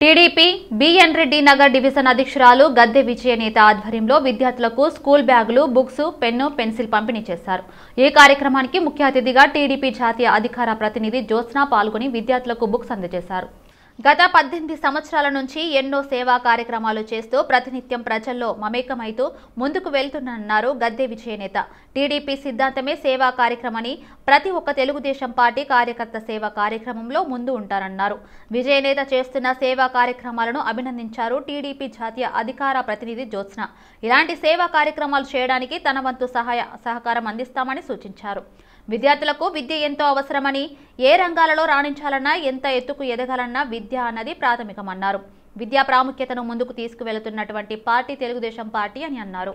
TDP BN Reddy Nagar division అధ్యక్షురాలు గద్దె విజయనేత ఆధ్వర్యంలో విద్యార్థులకు స్కూల్ బ్యాగులు బుక్స్ పెన్ను పెన్సిల్ పంపిణీ చేశారు ఈ కార్యక్రమానికి ముఖ్య అతిథిగా టీడీపీ జాతీయ అధికార ప్రతినిధి జ్యోత్స్న పాల్గొని విద్యార్థులకు బుక్స్ అందజేశారు గత పద్దెనిమిది సంవత్సరాల నుంచి ఎన్నో సేవా కార్యక్రమాలు చేస్తూ ప్రతినిత్యం ప్రజల్లో మమేకమైతూ ముందుకు వెళ్తున్నారన్నారు గద్దె విజయనేత టీడీపీ సిద్ధాంతమే సేవా కార్యక్రమని ప్రతి ఒక్క తెలుగుదేశం పార్టీ కార్యకర్త సేవా కార్యక్రమంలో ముందు ఉంటారన్నారు విజయనేత చేస్తున్న సేవా కార్యక్రమాలను అభినందించారు టీడీపీ జాతీయ అధికార ప్రతినిధి జ్యోత్స్న ఇలాంటి సేవా కార్యక్రమాలు చేయడానికి తన వంతు సహాయ సహకారం అందిస్తామని సూచించారు విద్యార్థులకు విద్య ఎంతో అవసరమని ఏ రంగాలలో రాణించాలన్నా ఎంత ఎత్తుకు ఎదగాలన్నా విద్య అన్నది ప్రాథమికమన్నారు విద్యా ప్రాముఖ్యతను ముందుకు తీసుకువెళుతున్నటువంటి పార్టీ తెలుగుదేశం పార్టీ అని అన్నారు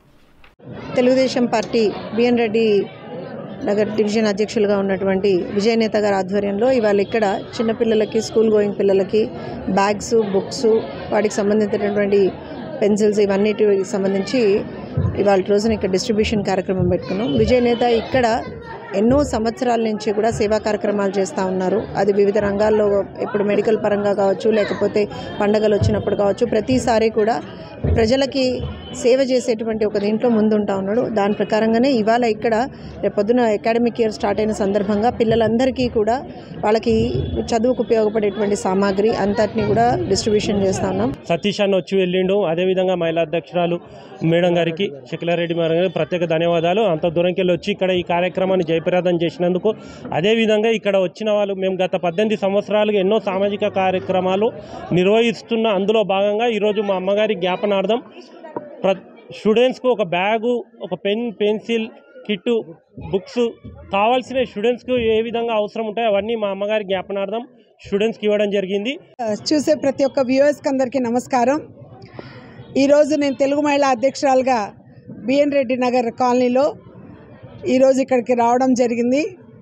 Telugudesam party BN Reddy Nagar division అధ్యక్షులుగా ఉన్నటువంటి విజయనేత గారి ఆధ్వర్యంలో ఇవాళ ఇక్కడ చిన్నపిల్లలకి స్కూల్ గోయింగ్ పిల్లలకి బ్యాగ్స్ బుక్స్ వాటికి సంబంధించినటువంటి పెన్సిల్స్ ఇవన్నిటికి సంబంధించి ఇవాళ రోజున ఇక్కడ డిస్ట్రిబ్యూషన్ కార్యక్రమం పెట్టుకున్నాం విజయనేత ఇక్కడ ఎన్నో సంవత్సరాల నుంచి కూడా సేవా కార్యక్రమాలు చేస్తూ ఉన్నారు అది వివిధ రంగాల్లో ఇప్పుడు మెడికల్ పరంగా కావచ్చు లేకపోతే పండగలు వచ్చినప్పుడు కావచ్చు ప్రతిసారి కూడా ప్రజలకి సేవ చేసేటువంటి ఒక దీంట్లో ముందుంటా ఉన్నాడు దాని ప్రకారంగానే ఇవాళ ఇక్కడ రేపొద్దున అకాడమిక్ ఇయర్ స్టార్ట్ అయిన సందర్భంగా పిల్లలందరికీ కూడా వాళ్ళకి చదువుకు ఉపయోగపడేటువంటి సామాగ్రి అంతటిని కూడా డిస్ట్రిబ్యూషన్ చేస్తా ఉన్నాం సతీష్ అన్న వచ్చి వెళ్ళిండు అదేవిధంగా మహిళా అధ్యక్షురాలు మేడం గారికి శకిలారెడ్డి మేడం గారికి ప్రత్యేక ధన్యవాదాలు అంత దూరంకి వెళ్ళి వచ్చి ఇక్కడ ఈ కార్యక్రమాన్ని జయప్రదం చేసినందుకు అదేవిధంగా ఇక్కడ వచ్చిన వాళ్ళు మేము గత పద్దెనిమిది సంవత్సరాలుగా ఎన్నో సామాజిక కార్యక్రమాలు నిర్వహిస్తున్న అందులో భాగంగా ఈరోజు మా అమ్మగారి జ్ఞాపనార్థం ప్ర స్టూడెంట్స్కు ఒక బ్యాగు ఒక పెన్ పెన్సిల్ కిట్టు బుక్స్ కావాల్సిన స్టూడెంట్స్కు ఏ విధంగా అవసరం ఉంటాయో అవన్నీ మా అమ్మగారి జ్ఞాపనార్థం స్టూడెంట్స్కి ఇవ్వడం జరిగింది చూసే ప్రతి ఒక్క వ్యూవర్స్కి అందరికీ నమస్కారం ఈరోజు నేను తెలుగు మహిళా అధ్యక్షురాలుగా బిఎన్ రెడ్డి నగర్ కాలనీలో ఈరోజు ఇక్కడికి రావడం జరిగింది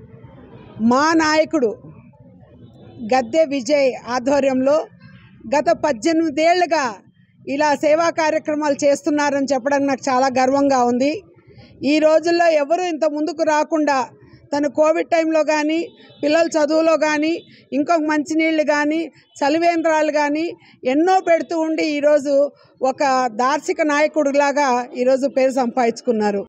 మా నాయకుడు గద్దె విజయ్ ఆధ్వర్యంలో గత పద్దెనిమిదేళ్లుగా ఇలా సేవా కార్యక్రమాలు చేస్తున్నారని చెప్పడానికి నాకు చాలా గర్వంగా ఉంది ఈ రోజుల్లో ఎవరు ఇంత ముందుకు రాకుండా తను కోవిడ్ టైంలో కానీ పిల్లల చదువులో కానీ ఇంకొక మంచినీళ్ళు కానీ చలివేంద్రాలు కానీ ఎన్నో పెడుతూ ఉండి ఈరోజు ఒక దార్శిక నాయకుడిలాగా ఈరోజు పేరు సంపాదించుకున్నారు